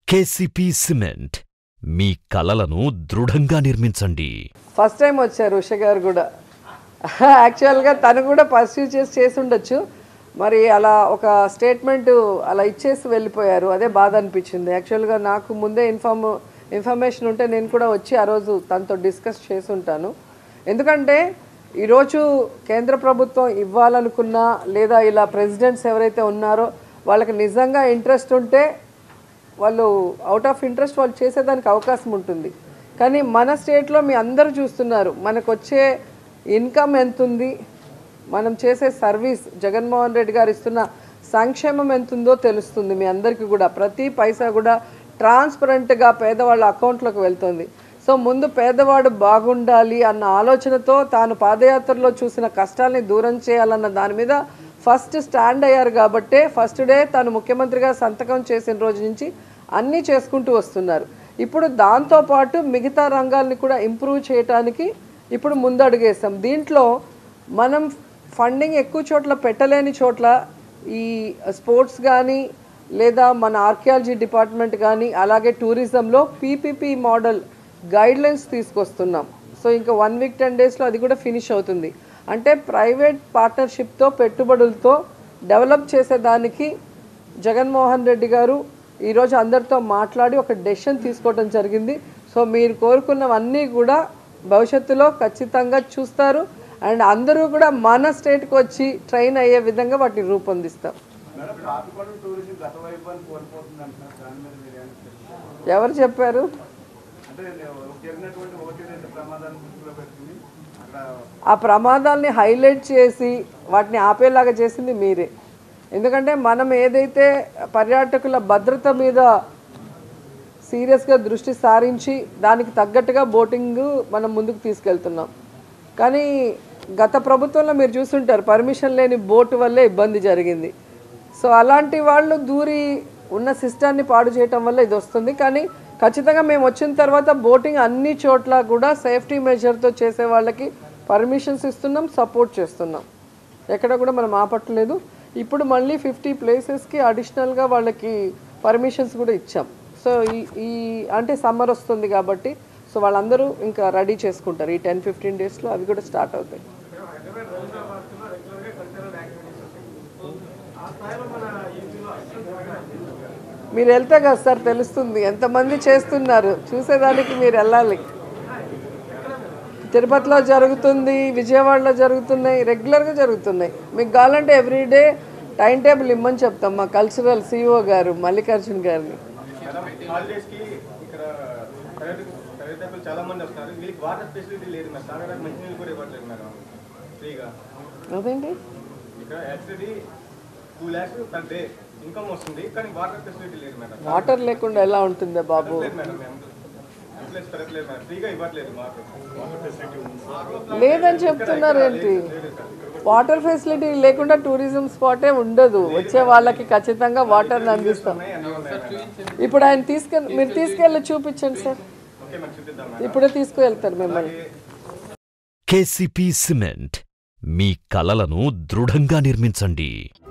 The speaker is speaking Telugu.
కేసీపీ సిమెంట్ మీ కలలను దృఢంగా నిర్మించండి ఫస్ట్ టైం వచ్చారు ఉష గారు కూడా యాక్చువల్గా తను కూడా పర్సూ చేసి చేసి ఉండొచ్చు మరి అలా ఒక స్టేట్మెంట్ అలా ఇచ్చేసి వెళ్ళిపోయారు అదే బాధ అనిపించింది యాక్చువల్గా నాకు ముందే ఇన్ఫార్మ్ ఇన్ఫర్మేషన్ ఉంటే నేను కూడా వచ్చి ఆ రోజు తనతో డిస్కస్ చేసి ఉంటాను ఎందుకంటే ఈరోజు కేంద్ర ప్రభుత్వం ఇవ్వాలనుకున్నా లేదా ఇలా ప్రెసిడెంట్స్ ఎవరైతే ఉన్నారో వాళ్ళకి నిజంగా ఇంట్రెస్ట్ ఉంటే వాళ్ళు అవుట్ ఆఫ్ ఇంట్రెస్ట్ వాళ్ళు చేసేదానికి అవకాశం ఉంటుంది కానీ మన స్టేట్లో మీ అందరూ చూస్తున్నారు మనకు వచ్చే ఇన్కమ్ ఎంత ఉంది మనం చేసే సర్వీస్ జగన్మోహన్ రెడ్డి గారు ఇస్తున్న సంక్షేమం ఎంత ఉందో తెలుస్తుంది మీ అందరికీ కూడా ప్రతి పైసా కూడా ట్రాన్స్పరెంట్గా పేదవాళ్ళ అకౌంట్లోకి వెళ్తుంది సో ముందు పేదవాడు బాగుండాలి అన్న ఆలోచనతో తాను పాదయాత్రలో చూసిన కష్టాల్ని దూరం చేయాలన్న దాని మీద ఫస్ట్ స్టాండ్ అయ్యారు కాబట్టే ఫస్ట్ డే తాను ముఖ్యమంత్రిగా సంతకం చేసిన రోజు నుంచి అన్నీ చేసుకుంటూ వస్తున్నారు ఇప్పుడు దాంతోపాటు మిగతా రంగాల్ని కూడా ఇంప్రూవ్ చేయడానికి ఇప్పుడు ముందడుగేసాం దీంట్లో మనం ఫండింగ్ ఎక్కువ చోట్ల పెట్టలేని చోట్ల ఈ స్పోర్ట్స్ కానీ లేదా మన ఆర్కియాలజీ డిపార్ట్మెంట్ కానీ అలాగే టూరిజంలో పీపీపీ మోడల్ గైడ్ లైన్స్ తీసుకొస్తున్నాం సో ఇంకా వన్ వీక్ టెన్ డేస్లో అది కూడా ఫినిష్ అవుతుంది అంటే ప్రైవేట్ పార్ట్నర్షిప్తో పెట్టుబడులతో డెవలప్ చేసేదానికి జగన్మోహన్ రెడ్డి గారు ఈరోజు అందరితో మాట్లాడి ఒక డెసిషన్ తీసుకోవడం జరిగింది సో మీరు కోరుకున్నవన్నీ కూడా భవిష్యత్తులో ఖచ్చితంగా చూస్తారు అండ్ అందరూ కూడా మన స్టేట్కి వచ్చి ట్రైన్ అయ్యే విధంగా వాటిని రూపొందిస్తాం ఎవరు చెప్పారు ఆ ప్రమాదాల్ని హైలైట్ చేసి వాటిని ఆపేలాగా చేసింది మీరే ఎందుకంటే మనం ఏదైతే పర్యాటకుల భద్రత మీద సీరియస్గా దృష్టి సారించి దానికి తగ్గట్టుగా బోటింగ్ మనం ముందుకు తీసుకెళ్తున్నాం కానీ గత ప్రభుత్వంలో మీరు చూస్తుంటారు పర్మిషన్ లేని బోటు వల్లే ఇబ్బంది జరిగింది సో అలాంటి వాళ్ళు దూరి ఉన్న సిస్టాన్ని పాడు చేయటం వల్ల ఇది వస్తుంది కానీ ఖచ్చితంగా మేము వచ్చిన తర్వాత బోటింగ్ అన్ని చోట్ల కూడా సేఫ్టీ మెజర్తో చేసే వాళ్ళకి పర్మిషన్స్ ఇస్తున్నాం సపోర్ట్ చేస్తున్నాం ఎక్కడ కూడా మనం ఆపట్లేదు ఇప్పుడు మళ్ళీ ఫిఫ్టీ ప్లేసెస్కి అడిషనల్గా వాళ్ళకి పర్మిషన్స్ కూడా ఇచ్చాం సో ఈ ఈ అంటే సమ్మర్ వస్తుంది కాబట్టి సో వాళ్ళందరూ ఇంకా రెడీ చేసుకుంటారు ఈ టెన్ ఫిఫ్టీన్ డేస్లో అవి కూడా స్టార్ట్ అవుతాయి మీరు వెళ్తే కదా సార్ తెలుస్తుంది ఎంతమంది చేస్తున్నారు చూసేదానికి మీరు వెళ్ళాలి తిరుపతిలో జరుగుతుంది విజయవాడలో జరుగుతున్నాయి రెగ్యులర్గా జరుగుతున్నాయి మీకు కావాలంటే ఎవ్రీడే టైం టేబుల్ ఇమ్మని చెప్తాం మా కల్చరల్ సిఇఓ గారు మల్లికార్జున్ గారిని హాలిడేస్ కి ఇక్కడ పర్యాటకులు చాలా మంది వస్తారు వీళ్ళకి వాటర్ ఫెసిలిటీ లేదు మేడం తాగడానికి మంచినీళ్ళు కూడా ఇవ్వట్లేదు మేడం ఫ్రీగా అదేంటి ఇక్కడ actually two lakhs per day income వస్తుంది కానీ వాటర్ ఫెసిలిటీ లేదు మేడం వాటర్ లేకుండా ఎలా ఉంటుందే బాబు లేదు మేడం ఎంప్లాయీస్ పెరగలేదు మేడం ఫ్రీగా ఇవ్వట్లేదు వాటర్ వాటర్ ఫెసిలిటీ లేదని చెప్తున్నారు ఏంటి వాటర్ ఫెసిలిటీ లేకుండా టూరిజం స్పాటే ఉండదు వచ్చే వాళ్ళకి ఖచ్చితంగా వాటర్ని అందిస్తాం ఇప్పుడు ఆయన తీసుకెళ్ళి మీరు తీసుకెళ్ళి చూపించండి సార్ ఓకే మేడం చూపిద్దాం ఇప్పుడే తీసుకువెళ్తారు మిమ్మల్ని కేసీపీ సిమెంట్ మీ కలలను దృఢంగా నిర్మించండి